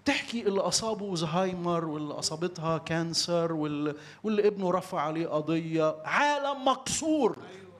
تحكي اللي اصابه زهايمر واللي اصابتها كانسر واللي, واللي ابنه رفع عليه قضيه عالم مكسور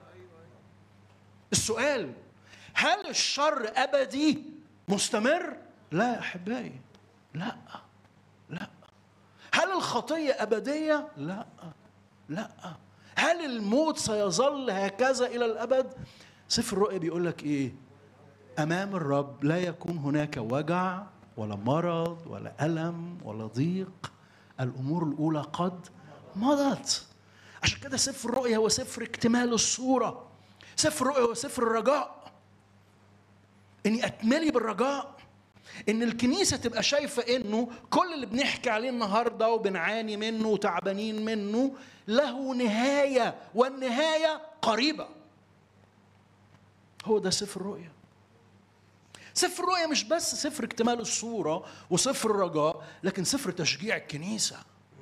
السؤال هل الشر ابدي مستمر لا يا احبائي لا لا هل الخطيه ابديه لا لا هل الموت سيظل هكذا الى الابد سفر الرؤيا بيقول لك ايه امام الرب لا يكون هناك وجع ولا مرض ولا الم ولا ضيق الامور الاولى قد مضت عشان كده سفر الرؤيا هو سفر اكتمال الصوره سفر الرؤيا هو سفر الرجاء اني اتملي بالرجاء ان الكنيسه تبقى شايفه انه كل اللي بنحكي عليه النهارده وبنعاني منه وتعبانين منه له نهايه والنهايه قريبه هو ده سفر الرؤيا سفر الرؤيا مش بس سفر اكتمال الصوره وسفر الرجاء لكن سفر تشجيع الكنيسه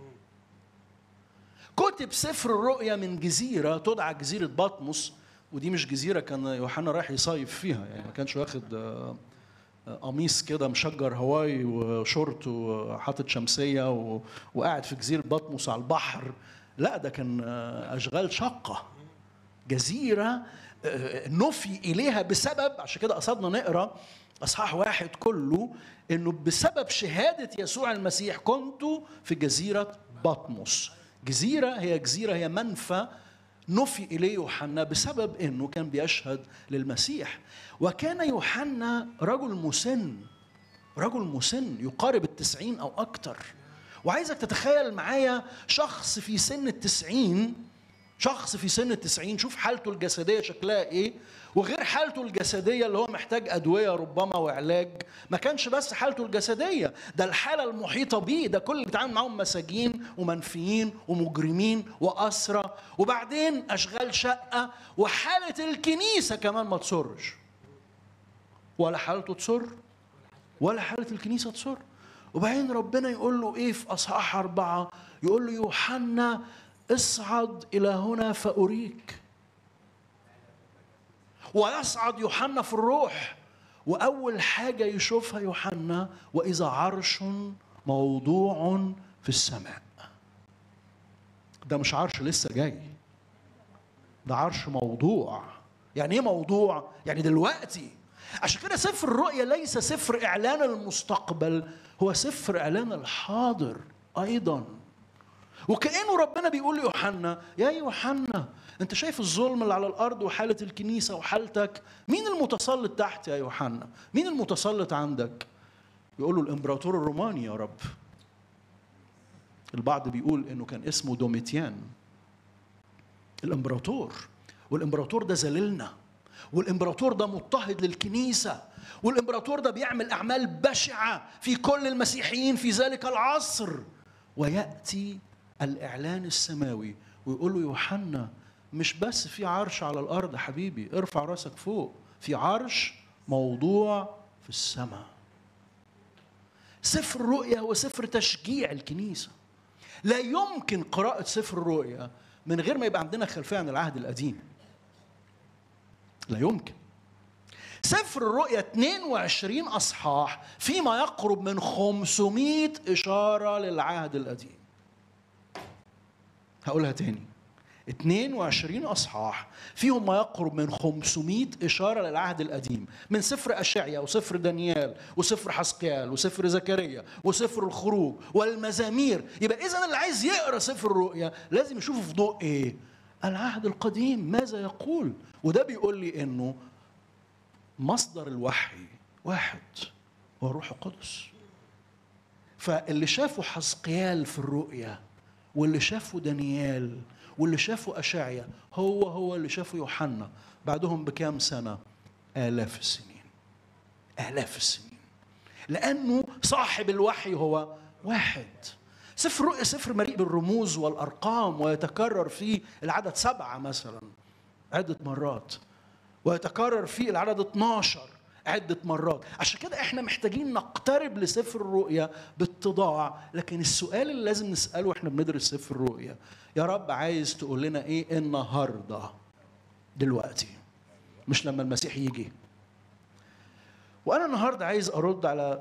كتب سفر الرؤيا من جزيره تدعى جزيره بطمس ودي مش جزيره كان يوحنا رايح يصيف فيها يعني ما كانش واخد آه، آه، قميص كده مشجر هواي وشورت وحاطط شمسيه و... وقاعد في جزيره بطمس على البحر لا ده كان آه، اشغال شاقه جزيره آه، نفي اليها بسبب عشان كده قصدنا نقرا اصحاح واحد كله انه بسبب شهاده يسوع المسيح كنت في جزيره بطمس جزيره هي جزيره هي منفى نفي إليه يوحنا بسبب أنه كان بيشهد للمسيح وكان يوحنا رجل مسن رجل مسن يقارب التسعين أو أكتر وعايزك تتخيل معايا شخص في سن التسعين شخص في سن التسعين شوف حالته الجسدية شكلها ايه وغير حالته الجسدية اللي هو محتاج أدوية ربما وعلاج ما كانش بس حالته الجسدية ده الحالة المحيطة بيه ده كل اللي بيتعامل معاهم مساجين ومنفيين ومجرمين وأسرى وبعدين أشغال شقة وحالة الكنيسة كمان ما تصرش ولا حالته تصر ولا حالة الكنيسة تصر وبعدين ربنا يقول له ايه في اصحاح اربعه يقول له يوحنا اصعد الى هنا فاريك ويصعد يوحنا في الروح واول حاجه يشوفها يوحنا واذا عرش موضوع في السماء ده مش عرش لسه جاي ده عرش موضوع يعني ايه موضوع يعني دلوقتي عشان كده سفر الرؤيا ليس سفر اعلان المستقبل هو سفر اعلان الحاضر ايضا وكانه ربنا بيقول ليوحنا يا يوحنا انت شايف الظلم اللي على الارض وحاله الكنيسه وحالتك مين المتسلط تحت يا يوحنا مين المتسلط عندك يقول له الامبراطور الروماني يا رب البعض بيقول انه كان اسمه دوميتيان الامبراطور والامبراطور ده ذليلنا والامبراطور ده مضطهد للكنيسه والامبراطور ده بيعمل اعمال بشعه في كل المسيحيين في ذلك العصر وياتي الاعلان السماوي ويقول له يوحنا مش بس في عرش على الارض حبيبي ارفع راسك فوق في عرش موضوع في السماء سفر الرؤيا هو سفر تشجيع الكنيسه لا يمكن قراءه سفر الرؤيا من غير ما يبقى عندنا خلفيه عن العهد القديم لا يمكن سفر الرؤيا 22 اصحاح فيما يقرب من 500 اشاره للعهد القديم هقولها تاني 22 اصحاح فيهم ما يقرب من 500 اشاره للعهد القديم من سفر اشعيا وسفر دانيال وسفر حسقيال وسفر زكريا وسفر الخروج والمزامير يبقى اذا اللي عايز يقرا سفر الرؤيا لازم يشوفه في ضوء ايه العهد القديم ماذا يقول وده بيقول لي انه مصدر الوحي واحد هو الروح القدس فاللي شافه حسقيال في الرؤيا واللي شافه دانيال واللي شافه أشعيا هو هو اللي شافه يوحنا بعدهم بكام سنة آلاف السنين آلاف السنين لأنه صاحب الوحي هو واحد سفر رؤيا سفر مليء بالرموز والأرقام ويتكرر فيه العدد سبعة مثلا عدة مرات ويتكرر فيه العدد 12 عدة مرات عشان كده احنا محتاجين نقترب لسفر الرؤيا باتضاع لكن السؤال اللي لازم نسأله واحنا بندرس سفر الرؤيا يا رب عايز تقول لنا ايه النهارده دلوقتي مش لما المسيح يجي وانا النهارده عايز ارد على